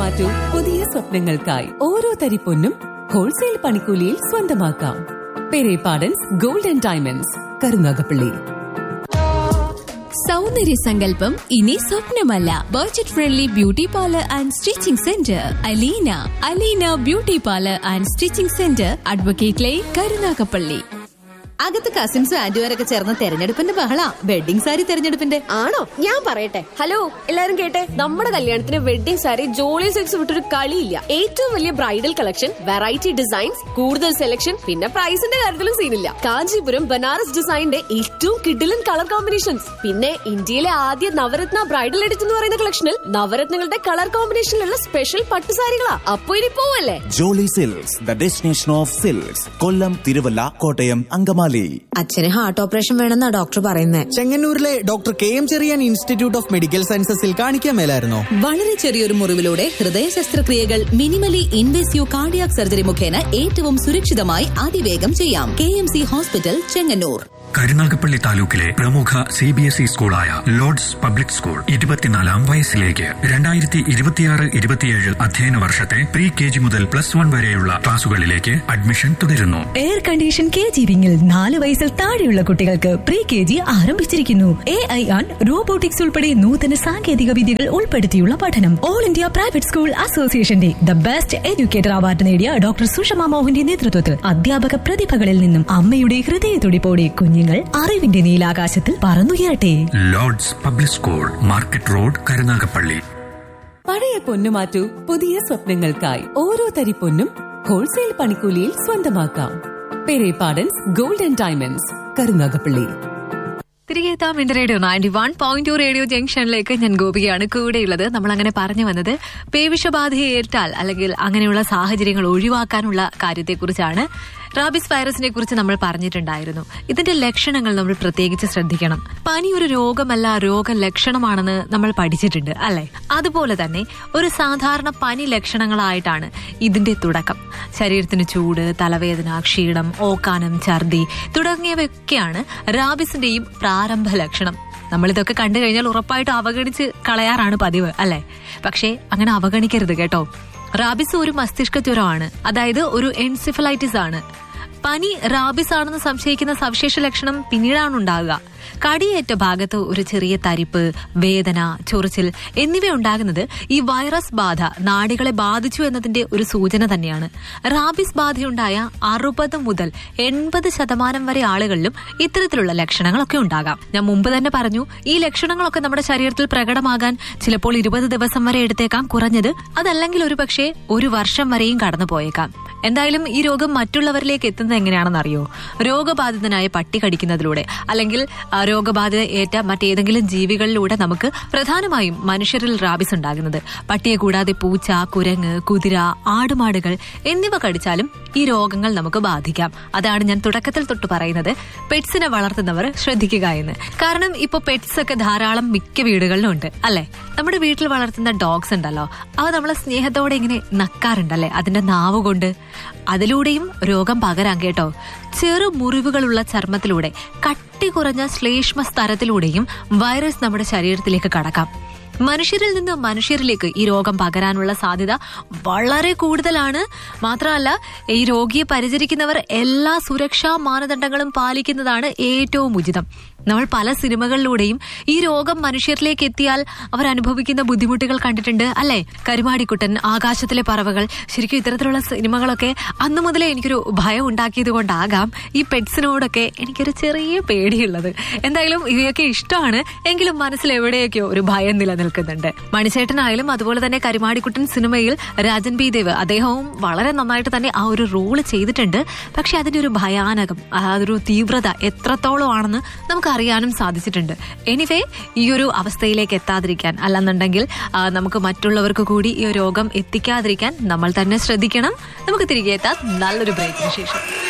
മാറ്റൂ പുതിയ സ്വപ്നങ്ങൾക്കായി ഓരോ തരി പൊന്നും ഹോൾസെയിൽ പണിക്കൂലിയിൽ സ്വന്തമാക്കാം പെരേപാടൻസ് ഗോൾഡൻ ഡയമണ്ട്സ് കരുനാഗപ്പള്ളി സൗന്ദര്യ സങ്കല്പം ഇനി സ്വപ്നമല്ല budget friendly beauty parlour and stitching centre Aleena Aleena beauty parlour and stitching centre advocate line Karunagappally അകത്ത് കസിൻസും ആന്റിമാരൊക്കെ ചേർന്ന് തെരഞ്ഞെടുപ്പിന്റെ ബഹള വെഡിങ് സാരി തെരഞ്ഞെടുപ്പിന്റെ ആണോ ഞാൻ പറയട്ടെ ഹലോ എല്ലാരും കേട്ടെ നമ്മുടെ കല്യാണത്തിന് വെഡിംഗ് സാരി ജോളി സിൽക്സ് വിട്ടൊരു കളിയില്ല ഏറ്റവും വലിയ ബ്രൈഡൽ കളക്ഷൻ വെറൈറ്റി ഡിസൈൻസ് കൂടുതൽ സെലക്ഷൻ പിന്നെ പ്രൈസിന്റെ കാര്യത്തിലും സീനില്ല കാഞ്ചീപുരം ബനാറസ് ഡിസൈനിന്റെ ഏറ്റവും കിഡിലൻ കളർ കോമ്പിനേഷൻസ് പിന്നെ ഇന്ത്യയിലെ ആദ്യ നവരത്ന ബ്രൈഡൽ എഡിറ്റ് എന്ന് പറയുന്ന കളക്ഷനിൽ നവരത്നങ്ങളുടെ കളർ കോമ്പിനേഷനിലുള്ള സ്പെഷ്യൽ പട്ടുസാരികളാ അപ്പൊ ഇനി പോവല്ലേ Jolly silks the destination of silks Kollam Thiruvalla Kottayam Angamaly അച്ഛന് ഹാർട്ട് ഓപ്പറേഷൻ വേണമെന്നാ ഡോക്ടർ പറയുന്നത് ചെങ്ങന്നൂരിലെ doctor K M Cherian institute of medical സയൻസസിൽ കാണിക്കാൻ മേലായിരുന്നോ വളരെ ചെറിയൊരു മുറിവിലൂടെ ഹൃദയ ശസ്ത്രക്രിയകൾ മിനിമലി ഇൻവേസീവ് കാർഡിയാക് സർജറി മുഖേന ഏറ്റവും സുരക്ഷിതമായി അതിവേഗം ചെയ്യാം K M C hospital Chengannur Karunagappally താലൂക്കിലെ പ്രമുഖ സി ബി എസ് ഇ സ്കൂളായ ലോർഡ്സ് പബ്ലിക് സ്കൂൾ ഇരുപത്തിനാലാം വയസ്സിലേക്ക് രണ്ടായിരത്തി ഇരുപത്തിയാറ് ഇരുപത്തിയേഴ് അധ്യയന വർഷത്തെ പ്രീ കെ ജി മുതൽ പ്ലസ് വൺ വരെയുള്ള ക്ലാസുകളിലേക്ക് അഡ്മിഷൻ തുടരുന്നു എയർ കണ്ടീഷൻ കെ ജി വിങ്ങിൽ നാല് വയസ്സിൽ താഴെയുള്ള കുട്ടികൾക്ക് പ്രീ കെ ജി ആരംഭിച്ചിരിക്കുന്നു എ ഐ ആൻ റോബോട്ടിക്സ് ഉൾപ്പെടെ നൂതന സാങ്കേതിക വിദ്യകൾ ഉൾപ്പെടുത്തിയുള്ള പഠനം ഓൾ ഇന്ത്യ പ്രൈവറ്റ് സ്കൂൾ അസോസിയേഷന്റെ ദ ബെസ്റ്റ് എഡ്യൂക്കേറ്റർ അവാർഡ് നേടിയ ഡോക്ടർ സുഷമ മോഹന്റെ നേതൃത്വത്തിൽ അധ്യാപക പ്രതിഭകളിൽ നിന്നും അമ്മയുടെ ഹൃദയത്തുടിപ്പോടെ കുഞ്ഞുങ്ങൾ അറിവിന്റെ നീലാകാശത്തിൽ പറന്നുയരട്ടെ lords public school market road Karunagappally പഴയ പൊന്നു മാറ്റൂ പുതിയ സ്വപ്നങ്ങൾക്കായി ഓരോ തരി പൊന്നും ഹോൾസെയിൽ പണിക്കൂലിയിൽ സ്വന്തമാക്കാം പെരേപാടൻസ് ഗോൾഡൻ ഡയമണ്ട്സ് കരുനാഗപ്പള്ളി തിരികെ എത്താം എന്റെ radio ninety one point two radio ജംഗ്ഷനിലേക്ക് ഞാൻ ഗോപികയാണ് കൂടെയുള്ളത് നമ്മൾ അങ്ങനെ പറഞ്ഞു വന്നത് പേവിഷബാധയെ ഏറ്റാൽ അല്ലെങ്കിൽ അങ്ങനെയുള്ള സാഹചര്യങ്ങൾ ഒഴിവാക്കാനുള്ള കാര്യത്തെക്കുറിച്ചാണ് റാബിസ് വൈറസിനെ കുറിച്ച് നമ്മൾ പറഞ്ഞിട്ടുണ്ടായിരുന്നു ഇതിന്റെ ലക്ഷണങ്ങൾ നമ്മൾ പ്രത്യേകിച്ച് ശ്രദ്ധിക്കണം പനി ഒരു രോഗമല്ല രോഗലക്ഷണമാണെന്ന് നമ്മൾ പഠിച്ചിട്ടുണ്ട് അല്ലെ അതുപോലെ തന്നെ ഒരു സാധാരണ പനി ലക്ഷണങ്ങളായിട്ടാണ് ഇതിന്റെ തുടക്കം ശരീരത്തിന് ചൂട് തലവേദന ക്ഷീണം ഓക്കാനം ഛർദി തുടങ്ങിയവയൊക്കെയാണ് റാബിസിന്റെയും പ്രാരംഭ ലക്ഷണം നമ്മളിതൊക്കെ കണ്ടു കഴിഞ്ഞാൽ ഉറപ്പായിട്ടും അവഗണിച്ച് കളയാറാണ് പതിവ് അല്ലെ പക്ഷേ അങ്ങനെ അവഗണിക്കരുത് കേട്ടോ റാബിസ് ഒരു മസ്തിഷ്ക ജ്വരമാണ് അതായത് ഒരു എൻസിഫലൈറ്റിസ് ആണ് പനി റാബിസ് ആണെന്ന് സംശയിക്കുന്ന സവിശേഷ ലക്ഷണം പിന്നീടാണ് ഉണ്ടാകുക കടിയേറ്റ ഭാഗത്ത് ഒരു ചെറിയ തരിപ്പ് വേദന ചൊറിച്ചിൽ എന്നിവ ഉണ്ടാകുന്നത് ഈ വൈറസ് ബാധ നാടികളെ ബാധിച്ചു എന്നതിന്റെ ഒരു സൂചന തന്നെയാണ് റാബിസ് ബാധയുണ്ടായ അറുപത് മുതൽ എൺപത് ശതമാനം വരെ ആളുകളിലും ഇത്തരത്തിലുള്ള ലക്ഷണങ്ങളൊക്കെ ഉണ്ടാകാം ഞാൻ മുമ്പ് തന്നെ പറഞ്ഞു ഈ ലക്ഷണങ്ങളൊക്കെ നമ്മുടെ ശരീരത്തിൽ പ്രകടമാകാൻ ചിലപ്പോൾ ഇരുപത് ദിവസം വരെ എടുത്തേക്കാം കുറഞ്ഞത് അതല്ലെങ്കിൽ ഒരു പക്ഷേ ഒരു വർഷം വരെയും കടന്നു പോയേക്കാം എന്തായാലും ഈ രോഗം മറ്റുള്ളവരിലേക്ക് എത്തുന്നത് എങ്ങനെയാണെന്ന് അറിയോ രോഗബാധിതനായ പട്ടി കടിക്കുന്നതിലൂടെ അല്ലെങ്കിൽ ആ, രോഗബാധിത ഏറ്റ മറ്റേതെങ്കിലും ജീവികളിലൂടെ നമുക്ക് പ്രധാനമായും മനുഷ്യരിൽ റാബിസ് ഉണ്ടാകുന്നത് പട്ടിയെ കൂടാതെ പൂച്ച കുരങ്ങ് കുതിര ആടുമാടുകൾ എന്നിവ കടിച്ചാലും ഈ രോഗങ്ങൾ നമുക്ക് ബാധിക്കാം അതാണ് ഞാൻ തുടക്കത്തിൽ തൊട്ട് പറയുന്നത് പെറ്റ്സിനെ വളർത്തുന്നവർ ശ്രദ്ധിക്കുക എന്ന് കാരണം ഇപ്പൊ പെറ്റ്സ് ഒക്കെ ധാരാളം മിക്ക വീടുകളിലും ഉണ്ട് അല്ലെ നമ്മുടെ വീട്ടിൽ വളർത്തുന്ന ഡോഗ്സ് ഉണ്ടല്ലോ അവ നമ്മളെ സ്നേഹത്തോടെ ഇങ്ങനെ നക്കാറുണ്ടല്ലേ അതിന്റെ നാവ് കൊണ്ട് അതിലൂടെയും രോഗം പകരാം കേട്ടോ ചെറു മുറിവുകളുള്ള ചർമ്മത്തിലൂടെ കട്ടി കുറഞ്ഞ ശ്ലേഷ്മ സ്തരത്തിലൂടെയും വൈറസ് നമ്മുടെ ശരീരത്തിലേക്ക് കടക്കാം മനുഷ്യരിൽ നിന്ന് മനുഷ്യരിലേക്ക് ഈ രോഗം പകരാനുള്ള സാധ്യത വളരെ കൂടുതലാണ് മാത്രമല്ല ഈ രോഗിയെ പരിചരിക്കുന്നവർ എല്ലാ സുരക്ഷാ മാനദണ്ഡങ്ങളും പാലിക്കുന്നതാണ് ഏറ്റവും ഉചിതം നമ്മൾ പല സിനിമകളിലൂടെയും ഈ രോഗം മനുഷ്യരിലേക്ക് എത്തിയാൽ അവർ അനുഭവിക്കുന്ന ബുദ്ധിമുട്ടുകൾ കണ്ടിട്ടുണ്ട് അല്ലെ കരുമാടിക്കുട്ടൻ ആകാശത്തിലെ പറവകൾ ശരിക്കും ഇത്തരത്തിലുള്ള സിനിമകളൊക്കെ അന്നു മുതലേ എനിക്കൊരു ഭയം ഉണ്ടാക്കിയത് കൊണ്ടാകാം ഈ പെറ്റ്സിനോടൊക്കെ എനിക്കൊരു ചെറിയ പേടിയുള്ളത് എന്തായാലും ഇവയൊക്കെ ഇഷ്ടമാണ് എങ്കിലും മനസ്സിൽ എവിടെയൊക്കെയോ ഒരു ഭയം നിലനിൽക്കുന്നുണ്ട് മണിച്ചേട്ടനായാലും അതുപോലെ തന്നെ കരുമാടിക്കുട്ടൻ സിനിമയിൽ രാജൻ ബി ദേവ് അദ്ദേഹവും വളരെ നന്നായിട്ട് തന്നെ ആ ഒരു റോള് ചെയ്തിട്ടുണ്ട് പക്ഷെ അതിന്റെ ഒരു ഭയാനകം ആ ഒരു തീവ്രത എത്രത്തോളം ആണെന്ന് നമുക്ക് അറിയാനും സാധിച്ചിട്ടുണ്ട് എനിവേ ഈ ഒരു അവസ്ഥയിലേക്ക് എത്താതിരിക്കാൻ അല്ലെന്നുണ്ടെങ്കിൽ ആ, നമുക്ക് മറ്റുള്ളവർക്ക് കൂടി ഈ രോഗം എത്തിക്കാതിരിക്കാൻ നമ്മൾ തന്നെ ശ്രദ്ധിക്കണം നമുക്ക് തിരികെ എത്താം നല്ലൊരു ബ്രേക്കിന് ശേഷം